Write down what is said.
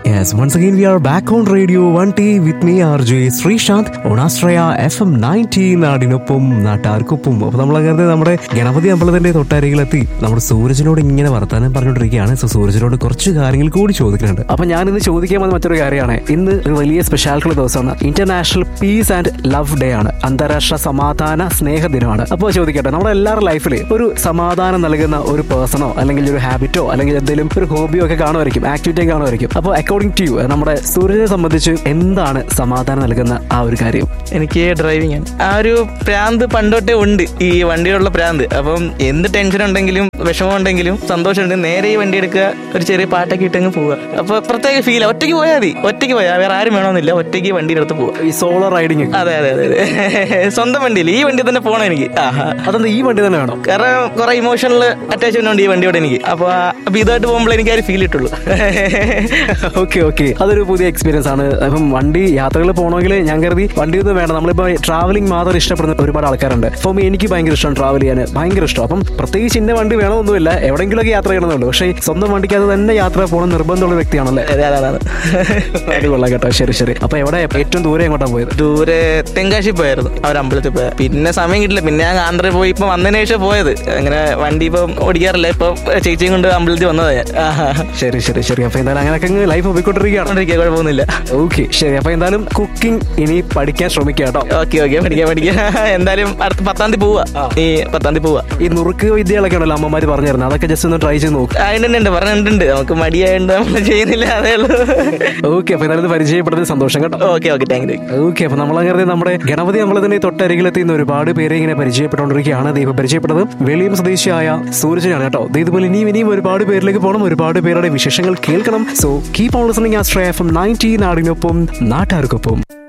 Yes, once again we are back on Radio 1T with me RJ Sreesanth ഓണാശ്രയ F M ninety നാടിനൊപ്പം നാട്ടാർക്കൊപ്പം അപ്പൊ നമ്മളങ്ങനെ നമ്മുടെ ഗണപതി അമ്പലത്തിന്റെ തൊട്ടരികിലെത്തി നമ്മുടെ സൂരജിനോട് ഇങ്ങനെ വർത്താനം പറഞ്ഞുകൊണ്ടിരിക്കുകയാണ് സോ സൂരജിനോട് കുറച്ച് കാര്യങ്ങൾ കൂടി ചോദിക്കുന്നുണ്ട് അപ്പൊ ഞാൻ ഇന്ന് ചോദിക്കാൻ വന്ന മറ്റൊരു കാര്യമാണ് ഇന്ന് ഒരു വലിയ സ്പെഷ്യാലിറ്റി ദിവസമാണ് international peace and love day ആണ് അന്താരാഷ്ട്ര സമാധാന സ്നേഹ ദിനമാണ് അപ്പോൾ ചോദിക്കട്ടെ നമ്മുടെ എല്ലാവരുടെ ലൈഫിൽ ഒരു സമാധാനം നൽകുന്ന ഒരു പേഴ്സണോ അല്ലെങ്കിൽ ഒരു ഹാബിറ്റോ അല്ലെങ്കിൽ എന്തെങ്കിലും ഒരു ഹോബിയോ ഒക്കെ കാണുമായിരിക്കും ആക്ടിവിറ്റി കാണുമായിരിക്കും അപ്പോൾ അക്കോർഡിംഗ് ടു യു നമ്മുടെ സൂര്യനെ സംബന്ധിച്ച് എന്താണ് സമാധാനം നൽകുന്ന ആ ഒരു കാര്യം എനിക്ക് ഡ്രൈവിംഗ് ആണ് ആ ഒരു പ്രാന്ത് പണ്ടോട്ടേ ഉണ്ട് ഈ വണ്ടിയുള്ള പ്രാന്ത് അപ്പം എന്ത് ടെൻഷൻ ഉണ്ടെങ്കിലും വിഷമം ഉണ്ടെങ്കിലും സന്തോഷം ഉണ്ടെങ്കിൽ നേരെ ഈ വണ്ടി എടുക്കുക ഒരു ചെറിയ പാട്ടൊക്കെ ഇട്ടങ്ങ് പോവുക അപ്പൊ പ്രത്യേക ഫീൽ ഒറ്റയ്ക്ക് പോയാൽ മതി ഒറ്റയ്ക്ക് പോയാൽ വേറെ ആരും വേണമെന്നില്ല ഒറ്റയ്ക്ക് വണ്ടിയുടെ അടുത്ത് പോവുക ഈ സോളോ റൈഡിങ് അതെ അതെ അതെ അതെ സ്വന്തം വണ്ടിയിൽ ഈ വണ്ടി തന്നെ പോകണം എനിക്ക് ആഹാ അതെന്താ ഈ വണ്ടി തന്നെ വേണം കാരണം കുറെ ഇമോഷണൽ അറ്റാച്ച്മെന്റ് ഉണ്ട് ഈ വണ്ടിയോട് എനിക്ക് അപ്പൊ അപ്പൊ ഇതായിട്ട് പോകുമ്പോൾ എനിക്ക് ആ ഒരു ഫീൽ ഇട്ടുള്ളൂ ഓക്കെ ഓക്കെ അതൊരു പുതിയ എക്സ്പീരിയൻസ് ആണ് അപ്പം വണ്ടി യാത്രകൾ പോകണമെങ്കിൽ ഞാൻ കരുതി വണ്ടി ഒന്നും വേണം നമ്മളിപ്പോ ട്രാവലിംഗ് മാത്രം ഇഷ്ടപ്പെടുന്ന ഒരുപാട് ആൾക്കാരുണ്ട് അപ്പം എനിക്ക് ഭയങ്കര ഇഷ്ടമാണ് ട്രാവൽ ചെയ്യാൻ ഭയങ്കര ഇഷ്ടം അപ്പം പ്രത്യേകിച്ച് ഇന്ന വണ്ടി വേണമെന്നൊന്നുമില്ല എവിടെയെങ്കിലുമൊക്കെ യാത്ര ചെയ്യണമെന്നുള്ളൂ പക്ഷേ സ്വന്തം വണ്ടിക്കകത്ത് തന്നെ യാത്ര പോകണം നിർബന്ധമുള്ള വ്യക്തിയാണല്ലേ അതെ അതെ അതാണ് അത് കൊള്ളാം കേട്ടോ ശരി ശരി അപ്പൊ എവിടെ ഏറ്റവും ദൂരെ എങ്ങോട്ടാണ് പോയത് ദൂരെ തെങ്കാശി പോയായിരുന്നു അവർ അമ്പലത്തിൽ പോയ പിന്നെ സമയം കിട്ടില്ല പിന്നെ ഞാൻ ആന്ധ്രയിൽ പോയി ഇപ്പൊ വന്നതിന് ശേഷം പോയത് അങ്ങനെ വണ്ടി ഇപ്പം ഓടിക്കാറില്ല ഇപ്പൊ ചേച്ചിയും കൊണ്ട് അമ്പലത്തിൽ വന്നതാ ഞാൻ ആഹാ. ശരി ശരി ശരി അപ്പൊ എന്തായാലും അങ്ങനെയൊക്കെ ലൈഫ് പോയിക്കൊണ്ടിരിക്കുകയാണ് കൊണ്ടിരിക്കുക കുഴപ്പമൊന്നുമില്ല ഓക്കെ ശരി അപ്പൊ എന്തായാലും കുക്കിംഗ് ഇനി പഠിക്കാൻ ശ്രമിക്കുക കേട്ടോ ഓക്കെ ഓക്കെ പഠിക്കാം പഠിക്കാം എന്തായാലും അടുത്ത പത്താം തീയതി പോവാ ഈ പത്താം തീയതി പോവാ ഈ നുറുക്ക് വിദ്യകളൊക്കെ ഉണ്ടല്ലോ അമ്മമാര് പറഞ്ഞു തരുന്നത് അതൊക്കെ ജസ്റ്റ് ഒന്ന് ട്രൈ ചെയ്ത് നോക്ക് അതിനുണ്ട് പറഞ്ഞിട്ടുണ്ട് നമുക്ക് മടിയായതുകൊണ്ട് നമ്മൾ ചെയ്യുന്നില്ല അതേ ഉള്ളൂ ഓക്കെ അപ്പൊ എന്തായാലും ഇത് പരിചയപ്പെടുന്നത് സന്തോഷം കേട്ടോ okay okay thank you okay അപ്പൊ നമ്മളങ്ങനെ നമ്മുടെ ഗണപതി അമ്പലത്തിന്റെ തൊട്ടരികിലെത്തി ഇന്ന് ഒരുപാട് പേരെ ഇങ്ങനെ പരിചയപ്പെട്ടുകൊണ്ടിരിക്കുകയാണ് ദൈവം പരിചയപ്പെട്ടത് വെളിയം സ്വദേശിയായ സൂരജനാണ് കേട്ടോ ദേ ഇതുപോലെ ഇനിയും ഇനിയും ഒരുപാട് പേരിലേക്ക് പോകണം ഒരുപാട് പേരുടെ വിശേഷങ്ങൾ കേൾക്കണം സോ കീപ് ഓൺ ലിസണിംഗ് ആസ്ട്രേ എഫ് എം നയൻറ്റി നാടിനൊപ്പം നാട്ടുകാർക്കൊപ്പം